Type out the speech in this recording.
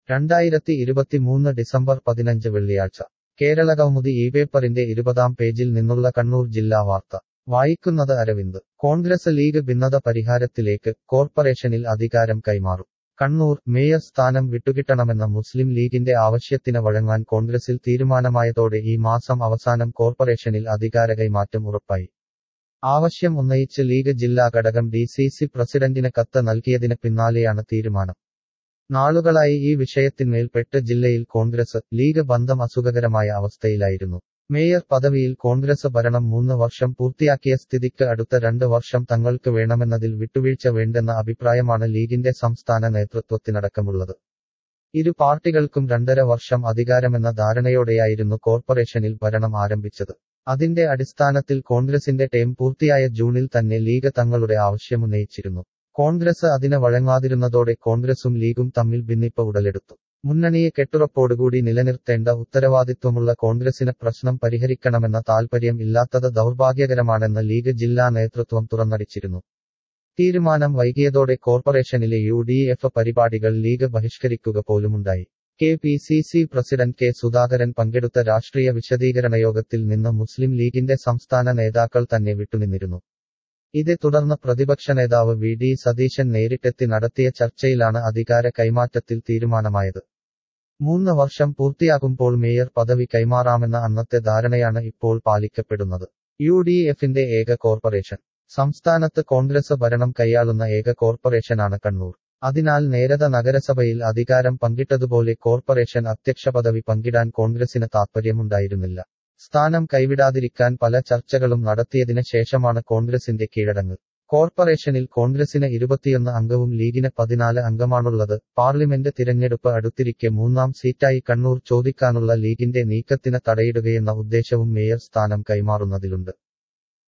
രണ്ടായിരത്തി ഇരുപത്തിമൂന്ന് ഡിസംബർ പതിനഞ്ച് വെള്ളിയാഴ്ച കേരളകൗമുദി ഈ പേപ്പറിന്റെ ഇരുപതാം പേജിൽ നിന്നുള്ള കണ്ണൂർ ജില്ലാ വാർത്ത വായിക്കുന്നത് അരവിന്ദ് കോൺഗ്രസ് ലീഗ് ഭിന്നത പരിഹാരത്തിലേക്ക് കോർപ്പറേഷനിൽ അധികാരം കൈമാറും കണ്ണൂർ മേയർ സ്ഥാനം വിട്ടുകിട്ടണമെന്ന മുസ്ലിം ലീഗിന്റെ ആവശ്യത്തിന് വഴങ്ങാൻ കോൺഗ്രസിൽ തീരുമാനമായതോടെ ഈ മാസം അവസാനം കോർപ്പറേഷനിൽ അധികാര കൈമാറ്റം ഉറപ്പായി ആവശ്യം ഉന്നയിച്ച് ലീഗ് ജില്ലാ ഘടകം ഡി സി സി പ്രസിഡന്റിന് കത്ത് നൽകിയതിന് പിന്നാലെയാണ് തീരുമാനം നാളുകളായി ഈ വിഷയത്തിന്മേൽ പെട്ട് ജില്ലയിൽ കോൺഗ്രസ് ലീഗ് ബന്ധം അസുഖകരമായ അവസ്ഥയിലായിരുന്നു മേയർ പദവിയിൽ കോൺഗ്രസ് ഭരണം മൂന്ന് വർഷം പൂർത്തിയാക്കിയ സ്ഥിതിക്ക് അടുത്ത രണ്ട് വർഷം തങ്ങൾക്ക് വേണമെന്നതിൽ വിട്ടുവീഴ്ച വേണ്ടെന്ന അഭിപ്രായമാണ് ലീഗിന്റെ സംസ്ഥാന നേതൃത്വത്തിനടക്കമുള്ളത് ഇരു പാർട്ടികൾക്കും രണ്ടര വർഷം അധികാരമെന്ന ധാരണയോടെയായിരുന്നു കോർപ്പറേഷനിൽ ഭരണം ആരംഭിച്ചത് അതിന്റെ അടിസ്ഥാനത്തിൽ കോൺഗ്രസിന്റെ ടേം പൂർത്തിയായ ജൂണിൽ തന്നെ ലീഗ് തങ്ങളുടെ ആവശ്യമുന്നയിച്ചിരുന്നു കോൺഗ്രസ് അതിന് വഴങ്ങാതിരുന്നതോടെ കോൺഗ്രസും ലീഗും തമ്മിൽ ഭിന്നിപ്പ് ഉടലെടുത്തു മുന്നണിയെ കെട്ടുറപ്പോടുകൂടി നിലനിർത്തേണ്ട ഉത്തരവാദിത്വമുള്ള കോൺഗ്രസിന് പ്രശ്നം പരിഹരിക്കണമെന്ന താൽപര്യം ഇല്ലാത്തത് ദൗർഭാഗ്യകരമാണെന്ന് ലീഗ് ജില്ലാ നേതൃത്വം തുറന്നടിച്ചിരുന്നു തീരുമാനം വൈകിയതോടെ കോർപ്പറേഷനിലെ യു ഡി എഫ് പരിപാടികൾ ലീഗ് ബഹിഷ്കരിക്കുക പോലുമുണ്ടായി K P C C president K Sudhakaran പങ്കെടുത്ത രാഷ്ട്രീയ വിശദീകരണ യോഗത്തിൽ നിന്ന് മുസ്ലിം ലീഗിന്റെ സംസ്ഥാന നേതാക്കൾ തന്നെ വിട്ടുനിന്നിരുന്നു ഇതേ തുടർന്ന് പ്രതിപക്ഷ നേതാവ് വി ഡി സതീശൻ നേരിട്ടെത്തി നടത്തിയ ചർച്ചയിലാണ് അധികാര കൈമാറ്റത്തിൽ തീരുമാനമായത് മൂന്ന് വർഷം പൂർത്തിയാകുമ്പോൾ മേയർ പദവി കൈമാറാമെന്ന അന്നത്തെ ധാരണയാണ് ഇപ്പോൾ പാലിക്കപ്പെടുന്നത് യു ഡി എഫിന്റെ ഏക കോർപ്പറേഷൻ സംസ്ഥാനത്ത് കോൺഗ്രസ് ഭരണം കൈയാളുന്ന ഏക കോർപ്പറേഷനാണ് കണ്ണൂർ അതിനാൽ നേരത നഗരസഭയിൽ അധികാരം പങ്കിട്ടതുപോലെ കോർപ്പറേഷൻ അധ്യക്ഷ പദവി പങ്കിടാൻ കോൺഗ്രസിന് താൽപ്പര്യമുണ്ടായിരുന്നില്ല സ്ഥാനം കൈവിടാതിരിക്കാൻ പല ചർച്ചകളും നടത്തിയതിന് ശേഷമാണ് കോൺഗ്രസിന്റെ കീഴടങ്ങ് കോർപ്പറേഷനിൽ കോൺഗ്രസിന് ഇരുപത്തിയൊന്ന് അംഗവും ലീഗിന് പതിനാല് അംഗമാണുള്ളത് പാർലമെന്റ് തിരഞ്ഞെടുപ്പ് അടുത്തിരിക്കെ മൂന്നാം സീറ്റായി കണ്ണൂർ ചോദിക്കാനുള്ള ലീഗിന്റെ നീക്കത്തിന് തടയിടുകയെന്ന ഉദ്ദേശവും മേയർ സ്ഥാനം കൈമാറുന്നതിലുണ്ട്